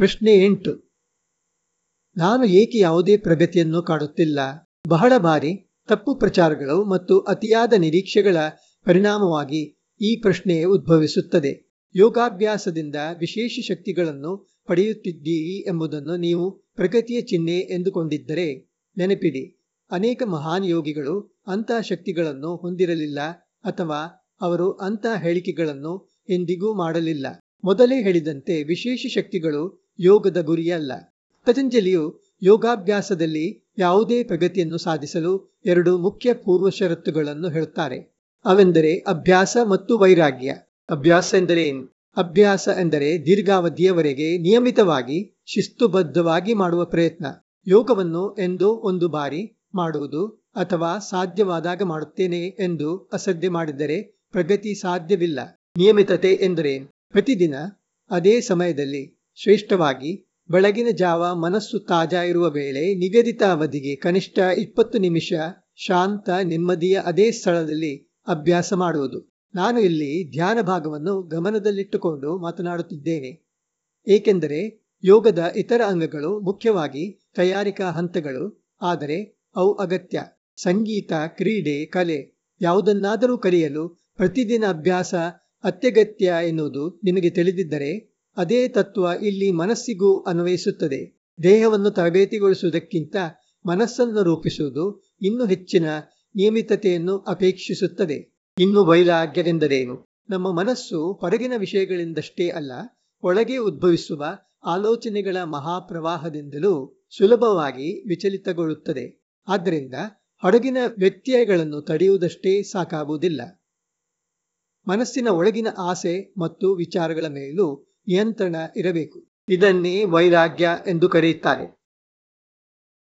ಪ್ರಶ್ನೆ ಎಂಟು ನಾನು ಏಕೆ ಯಾವುದೇ ಪ್ರಗತಿಯನ್ನು ಕಾಣುತ್ತಿಲ್ಲ ಬಹಳ ಬಾರಿ ತಪ್ಪು ಪ್ರಚಾರಗಳು ಮತ್ತು ಅತಿಯಾದ ನಿರೀಕ್ಷೆಗಳ ಪರಿಣಾಮವಾಗಿ ಈ ಪ್ರಶ್ನೆ ಉದ್ಭವಿಸುತ್ತದೆ ಯೋಗಾಭ್ಯಾಸದಿಂದ ವಿಶೇಷ ಶಕ್ತಿಗಳನ್ನು ಪಡೆಯುತ್ತಿದ್ದೀರಿ ಎಂಬುದನ್ನು ನೀವು ಪ್ರಗತಿಯ ಚಿಹ್ನೆ ಎಂದುಕೊಂಡಿದ್ದರೆ ನೆನಪಿಡಿ ಅನೇಕ ಮಹಾನ್ ಯೋಗಿಗಳು ಅಂತಹ ಶಕ್ತಿಗಳನ್ನು ಹೊಂದಿರಲಿಲ್ಲ ಅಥವಾ ಅವರು ಅಂತಹ ಹೇಳಿಕೆಗಳನ್ನು ಎಂದಿಗೂ ಮಾಡಲಿಲ್ಲ ಮೊದಲೇ ಹೇಳಿದಂತೆ ವಿಶೇಷ ಶಕ್ತಿಗಳು ಯೋಗದ ಗುರಿಯಲ್ಲ ಪತಂಜಲಿಯು ಯೋಗಾಭ್ಯಾಸದಲ್ಲಿ ಯಾವುದೇ ಪ್ರಗತಿಯನ್ನು ಸಾಧಿಸಲು ಎರಡು ಮುಖ್ಯ ಪೂರ್ವ ಷರತ್ತುಗಳನ್ನು ಹೇಳುತ್ತಾರೆ ಅವೆಂದರೆ ಅಭ್ಯಾಸ ಮತ್ತು ವೈರಾಗ್ಯ ಅಭ್ಯಾಸ ಎಂದರೆ ಏನು ಅಭ್ಯಾಸ ಎಂದರೆ ದೀರ್ಘಾವಧಿಯವರೆಗೆ ನಿಯಮಿತವಾಗಿ ಶಿಸ್ತುಬದ್ಧವಾಗಿ ಮಾಡುವ ಪ್ರಯತ್ನ ಯೋಗವನ್ನು ಎಂದೋ ಒಂದು ಬಾರಿ ಮಾಡುವುದು ಅಥವಾ ಸಾಧ್ಯವಾದಾಗ ಮಾಡುತ್ತೇನೆ ಎಂದು ಅಸಡ್ಡೆ ಮಾಡಿದರೆ ಪ್ರಗತಿ ಸಾಧ್ಯವಿಲ್ಲ ನಿಯಮಿತತೆ ಎಂದರೆ ಪ್ರತಿದಿನ ಅದೇ ಸಮಯದಲ್ಲಿ ಶ್ರೇಷ್ಠವಾಗಿ ಬೆಳಗಿನ ಜಾವ ಮನಸ್ಸು ತಾಜಾ ಇರುವ ವೇಳೆ ನಿಗದಿತ ಅವಧಿಗೆ ಕನಿಷ್ಠ ಇಪ್ಪತ್ತು ನಿಮಿಷ ಶಾಂತ ನೆಮ್ಮದಿಯ ಅದೇ ಸ್ಥಳದಲ್ಲಿ ಅಭ್ಯಾಸ ಮಾಡುವುದು ನಾನು ಇಲ್ಲಿ ಧ್ಯಾನ ಭಾಗವನ್ನು ಗಮನದಲ್ಲಿಟ್ಟುಕೊಂಡು ಮಾತನಾಡುತ್ತಿದ್ದೇನೆ ಏಕೆಂದರೆ ಯೋಗದ ಇತರ ಅಂಗಗಳು ಮುಖ್ಯವಾಗಿ ತಯಾರಿಕಾ ಹಂತಗಳು ಆದರೆ ಅವು ಅಗತ್ಯ ಸಂಗೀತ ಕ್ರೀಡೆ ಕಲೆ ಯಾವುದನ್ನಾದರೂ ಕಲಿಯಲು ಪ್ರತಿದಿನ ಅಭ್ಯಾಸ ಅತ್ಯಗತ್ಯ ಎನ್ನುವುದು ನಿಮಗೆ ತಿಳಿದಿದ್ದರೆ ಅದೇ ತತ್ವ ಇಲ್ಲಿ ಮನಸ್ಸಿಗೂ ಅನ್ವಯಿಸುತ್ತದೆ ದೇಹವನ್ನು ತರಬೇತಿಗೊಳಿಸುವುದಕ್ಕಿಂತ ಮನಸ್ಸನ್ನು ರೂಪಿಸುವುದು ಇನ್ನೂ ಹೆಚ್ಚಿನ ನಿಯಮಿತತೆಯನ್ನು ಅಪೇಕ್ಷಿಸುತ್ತದೆ ಇನ್ನು ವೈರಾಗ್ಯವೆಂದರೇನು ನಮ್ಮ ಮನಸ್ಸು ಹೊರಗಿನ ವಿಷಯಗಳಿಂದಷ್ಟೇ ಅಲ್ಲ ಒಳಗೆ ಉದ್ಭವಿಸುವ ಆಲೋಚನೆಗಳ ಮಹಾಪ್ರವಾಹದಿಂದಲೂ ಸುಲಭವಾಗಿ ವಿಚಲಿತಗೊಳ್ಳುತ್ತದೆ ಆದ್ದರಿಂದ ಹೊರಗಿನ ವ್ಯತ್ಯಯಗಳನ್ನು ತಡೆಯುವುದಷ್ಟೇ ಸಾಕಾಗುವುದಿಲ್ಲ ಮನಸ್ಸಿನ ಒಳಗಿನ ಆಸೆ ಮತ್ತು ವಿಚಾರಗಳ ಮೇಲೂ ನಿಯಂತ್ರಣ ಇರಬೇಕು ಇದನ್ನೇ ವೈರಾಗ್ಯ ಎಂದು ಕರೆಯುತ್ತಾರೆ